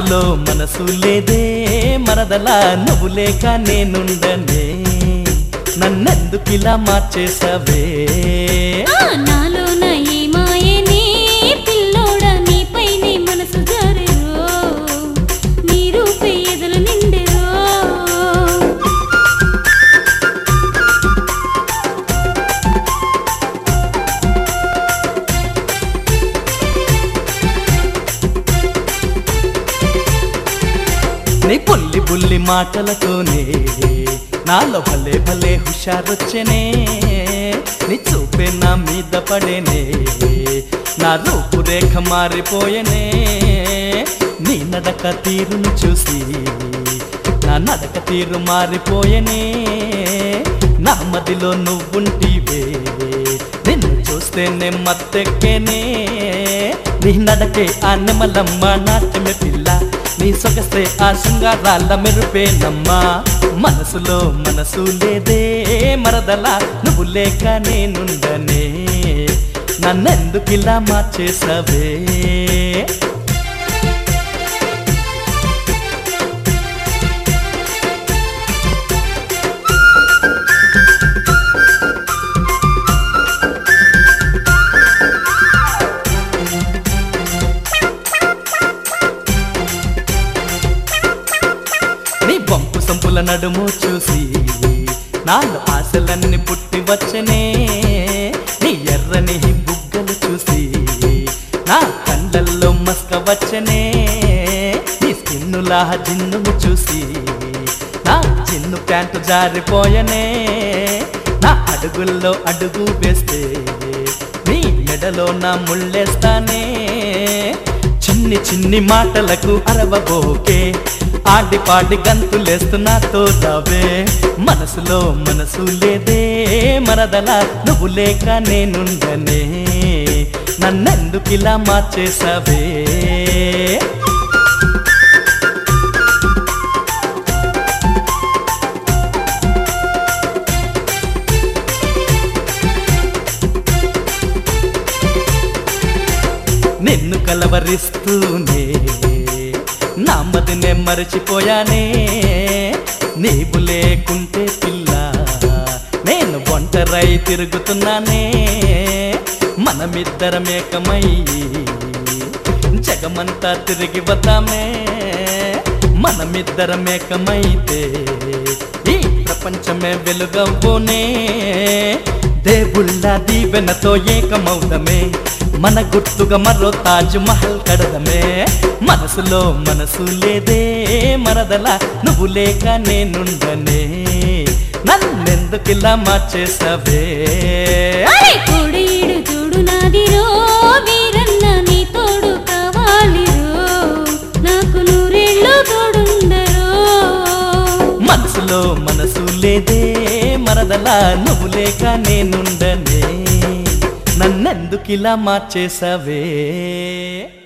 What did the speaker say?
మనసులో మనసు లేదే మరదలా నువ్వు లేక నేనుండనే నన్నెందుకిలా మార్చేసావే ఆ నాలోన ఏ మాయనే పిల్లోడా నీపైనే మనసు జారెరో నీ రూపే ఎదలు నిండెరో నీ పుల్లి బుల్లి మాటలతోనే నాలో భలే భలే హుషారొచ్చనే నీ చూపే నా మీద పడేనే నా రూపురేఖ మారిపోయనే నీ నడక తీరును చూసి నా నడక తీరు మారిపోయనే నా మదిలో నువ్వుంటివే నిన్ను చూస్తేనే మత్తెక్కేనే నీ నడకే ఆ నెమలమ్మ నాట్యమే పిల్ల నీ సొగసే ఆ శృంగారాల మెరుపేనమ్మా మనసులో మనసు లేదే మరదలా నువ్వు లేక నేనుండనే నన్నెందుకిలా మార్చేసావే నీ బొంపు సంపుల నడుము చూసి నాలో ఆశలన్నీ పుట్టి వచ్చనే నీ ఎర్రని బుగ్గలు చూసి నా కళ్ళల్లో మస్క వచ్చనే నీ స్కిన్నులా జిన్నును చూసి నా చిన్ను ప్యాంటు జారిపోయనే నా అడుగుల్లో అడుగు వేస్తే నీ మెడలో నా ముళ్ళేస్తానే చిన్ని చిన్ని మాటలకు అరవబోకే ఆడి పాడి గంతులేస్తున్నాతో రావే మనసులో మనసు లేదే మరదలా నువ్వు లేక నేనుండనే నన్నెందుకిలా మార్చేసావే నిన్ను కలవరిస్తూనే నా మదినే మరచిపోయానే నీవు లేకుంటే పిల్ల నేను ఒంటరై తిరుగుతున్నానే మనమిద్దరమేకమై జగమంతా తిరిగి వద్దామే మనమిద్దరమేకమైతే ఈ ప్రపంచమే వెలుగవ్వునే దేవుళ్ళ దీవెనతో ఏకమౌదమే మన గుర్తుగా మరో తాజ్ మహల్ కడదమే మనసులో మనసు లేదే మరదలా నువ్వు లేక నేనుండనే నన్నెందుకిలా మార్చేసావే అరే కోడేడు చూడు నాదిరో వీరన్న నీ తోడు కావాలిరో నాకు నూరేళ్ళు తోడుండరో మనసులో మనసు లేదే మరదలా నువ్వు లేక నేనుండనే నన్నెందుకిలా మార్చేసావే